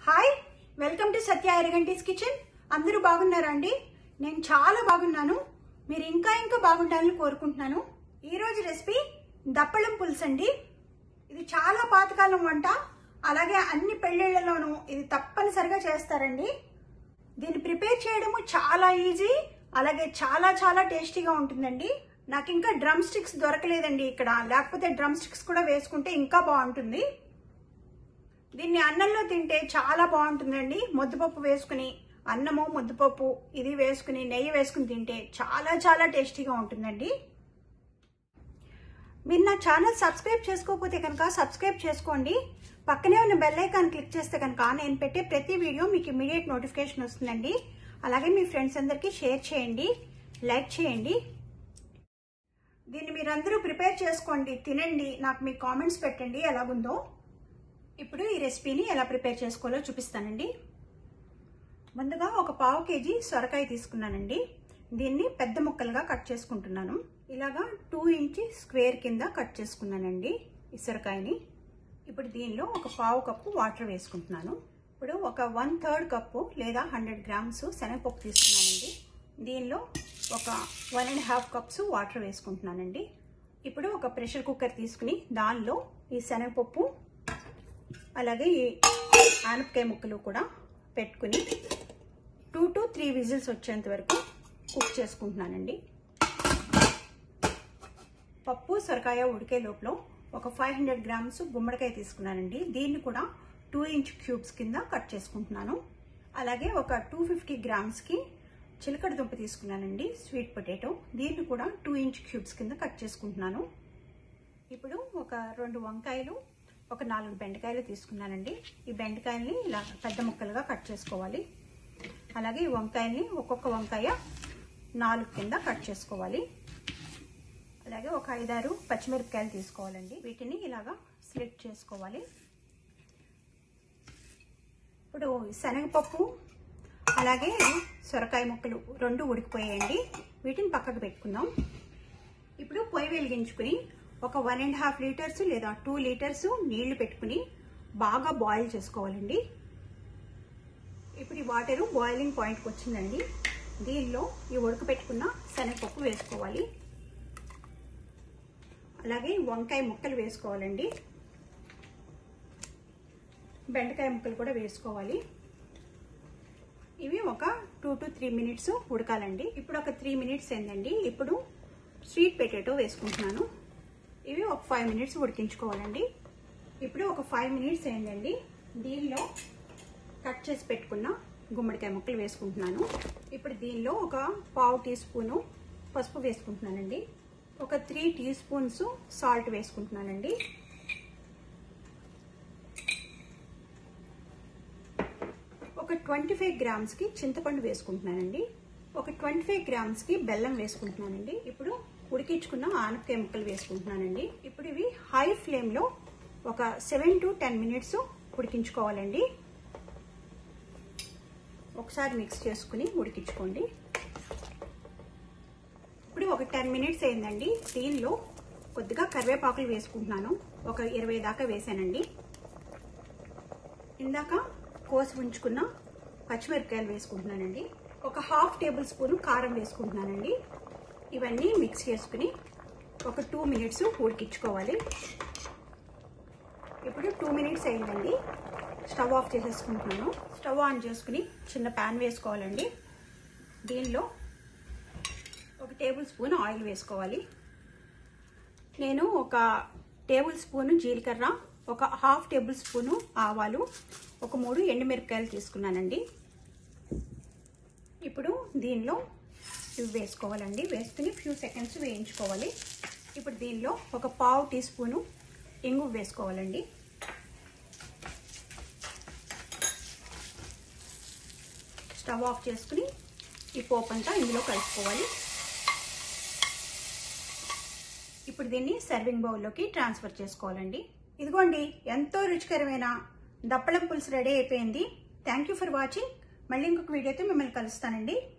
hi welcome to Satya Eraganti's kitchen అందరూ బాగున్నారా అండి నేను చాలా బాగున్నాను మీరు ఇంకా ఇంకా బాగుండాలని కోరుకుంటున్నాను ఈరోజు రెసిపీ దప్పలం పులుసు అండి ఇది చాలా పాతకాలం వంట అలాగే అన్ని పెళ్ళిళ్ళలోనూ ఇది తప్పనిసరిగా చేస్తారండి దీన్ని ప్రిపేర్ చేయడము చాలా ఈజీ అలాగే చాలా చాలా టేస్టీగా ఉంటుందండి నాకు ఇంకా డ్రమ్ స్టిక్స్ దొరకలేదండి ఇక్కడ లేకపోతే డ్రమ్ స్టిక్స్ కూడా వేసుకుంటే ఇంకా బాగుంటుంది దీన్ని అన్నంలో తింటే చాలా బాగుంటుందండి ముద్దపప్పు వేసుకుని అన్నము ముద్దపప్పు ఇది వేసుకుని నెయ్యి వేసుకుని తింటే చాలా చాలా టేస్టీగా ఉంటుందండి మీరు నా ఛానల్ సబ్స్క్రైబ్ చేసుకోకపోతే కనుక సబ్స్క్రైబ్ చేసుకోండి పక్కనే ఉన్న బెల్ ఐకాన్ క్లిక్ చేస్తే కనుక నేను పెట్టే ప్రతి వీడియో మీకు ఇమీడియట్ నోటిఫికేషన్ వస్తుందండి అలాగే మీ ఫ్రెండ్స్ అందరికీ షేర్ చేయండి లైక్ చేయండి దీన్ని మీరందరూ ప్రిపేర్ చేసుకోండి తినండి నాకు మీ కామెంట్స్ పెట్టండి ఎలాగుందో ఇప్పుడు ఈ రెసిపీని ఎలా ప్రిపేర్ చేసుకోవాలో చూపిస్తానండి ముందుగా ఒక పావు కేజీ సొరకాయ తీసుకున్నానండి దీన్ని పెద్ద ముక్కలుగా కట్ చేసుకుంటున్నాను ఇలాగా టూ ఇంచ్ స్క్వేర్ కింద కట్ చేసుకున్నానండి ఈ సొరకాయని ఇప్పుడు దీనిలో ఒక పావు కప్పు వాటర్ వేసుకుంటున్నాను ఇప్పుడు ఒక వన్ థర్డ్ కప్పు లేదా హండ్రెడ్ గ్రామ్స్ శనగపప్పు తీసుకున్నానండి దీనిలో ఒక one and half cups water వేసుకుంటున్నానండి ఇప్పుడు ఒక ప్రెషర్ కుక్కర్ తీసుకుని దానిలో ఈ శనగపప్పు అలాగే ఈ ఆనపకాయ ముక్కలు కూడా పెట్టుకుని టూ టు త్రీ విజిల్స్ వచ్చేంత వరకు కుక్ చేసుకుంటున్నానండి పప్పు సొరకాయ ఉడికే లోపల ఒక ఫైవ్ హండ్రెడ్ గ్రామ్స్ గుమ్మడికాయ తీసుకున్నానండి దీన్ని కూడా టూ ఇంచ్ క్యూబ్స్ కింద కట్ చేసుకుంటున్నాను అలాగే ఒక టూ ఫిఫ్టీ గ్రామ్స్కి చిలకడ దుంప తీసుకున్నానండి స్వీట్ పొటాటో దీన్ని కూడా టూ ఇంచ్ క్యూబ్స్ కింద కట్ చేసుకుంటున్నాను ఇప్పుడు ఒక రెండు వంకాయలు ఒక నాలుగు బెండకాయలు తీసుకున్నానండి ఈ బెండకాయల్ని ఇలా పెద్ద ముక్కలుగా కట్ చేసుకోవాలి అలాగే ఈ వంకాయల్ని ఒక్కొక్క వంకాయ నాలుగు కింద కట్ చేసుకోవాలి అలాగే ఒక ఐదారు పచ్చిమిరపకాయలు తీసుకోవాలండి వీటిని ఇలాగా స్లిట్ చేసుకోవాలి ఇప్పుడు శనగపప్పు అలాగే సొరకాయ ముక్కలు రెండు ఉడికిపోయాయండి వీటిని పక్కకు పెట్టుకుందాం ఇప్పుడు పొయ్యి వెలిగించుకుని ఒక వన్ అండ్ హాఫ్ లీటర్స్ లేదా టూ లీటర్స్ నీళ్లు పెట్టుకుని బాగా బాయిల్ చేసుకోవాలండి ఇప్పుడు ఈ వాటరు బాయిలింగ్ పాయింట్కి వచ్చిందండి దీనిలో ఈ ఉడకపెట్టుకున్న శనగపప్పు వేసుకోవాలి అలాగే వంకాయ ముక్కలు వేసుకోవాలండి బెండకాయ ముక్కలు కూడా వేసుకోవాలి ఇవి ఒక టూ టు త్రీ మినిట్స్ ఉడకాలండి ఇప్పుడు ఒక త్రీ మినిట్స్ అయిందండి ఇప్పుడు స్వీట్ పొటాటో వేసుకుంటున్నాను ఇవి ఒక ఫైవ్ మినిట్స్ ఉడికించుకోవాలండి ఇప్పుడు ఒక ఫైవ్ మినిట్స్ అయిందండి దీనిలో కట్ చేసి పెట్టుకున్న గుమ్మడికాయ ముక్కలు వేసుకుంటున్నాను ఇప్పుడు దీనిలో ఒక పావు టీ స్పూను పసుపు వేసుకుంటున్నానండి ఒక త్రీ టీ స్పూన్స్ సాల్ట్ వేసుకుంటున్నానండి ఒక ట్వంటీ ఫైవ్ గ్రామ్స్కి చింతపండు వేసుకుంటున్నానండి ఒక ట్వంటీ ఫైవ్ గ్రామ్స్కి బెల్లం వేసుకుంటున్నానండి ఇప్పుడు ఉడికించుకున్న ఆనపకాయ ముక్కలు వేసుకుంటున్నానండి ఇప్పుడు ఇవి హై ఫ్లేమ్లో ఒక సెవెన్ టు టెన్ మినిట్స్ ఉడికించుకోవాలండి ఒకసారి మిక్స్ చేసుకుని ఉడికించుకోండి ఇప్పుడు ఒక టెన్ మినిట్స్ అయిందండి దీనిలో కొద్దిగా కరివేపాకులు వేసుకుంటున్నాను ఒక ఇరవై దాకా వేసానండి ఇందాక కోసి ఉంచుకున్న పచ్చిమిరపకాయలు వేసుకుంటున్నానండి ఒక హాఫ్ టేబుల్ స్పూన్ కారం వేసుకుంటున్నానండి ఇవన్నీ మిక్స్ చేసుకుని ఒక టూ మినిట్స్ ఉడికించుకోవాలి ఇప్పుడు టూ మినిట్స్ అయిందండి స్టవ్ ఆఫ్ చేసేసుకుంటున్నాను స్టవ్ ఆన్ చేసుకుని చిన్న ప్యాన్ వేసుకోవాలండి దీనిలో ఒక టేబుల్ స్పూన్ ఆయిల్ వేసుకోవాలి నేను ఒక టేబుల్ స్పూను జీలకర్ర ఒక హాఫ్ టేబుల్ స్పూను ఆవాలు ఒక మూడు ఎండుమిరపకాయలు తీసుకున్నానండి ఇప్పుడు దీనిలో ఇవి వేసుకోవాలండి వేసుకుని ఫ్యూ సెకండ్స్ వేయించుకోవాలి ఇప్పుడు దీనిలో ఒక పావు టీ స్పూను ఇంగు వేసుకోవాలండి స్టవ్ ఆఫ్ చేసుకుని ఈ పోపు అంతా ఇందులో కలుపుకోవాలి ఇప్పుడు దీన్ని సర్వింగ్ బౌల్లోకి ట్రాన్స్ఫర్ చేసుకోవాలండి ఇదిగోండి ఎంతో రుచికరమైన దప్పలం పులుసు రెడీ అయిపోయింది థ్యాంక్ యూ ఫర్ వాచింగ్ మళ్ళీ ఇంకొక వీడియోతో మిమ్మల్ని కలుస్తానండి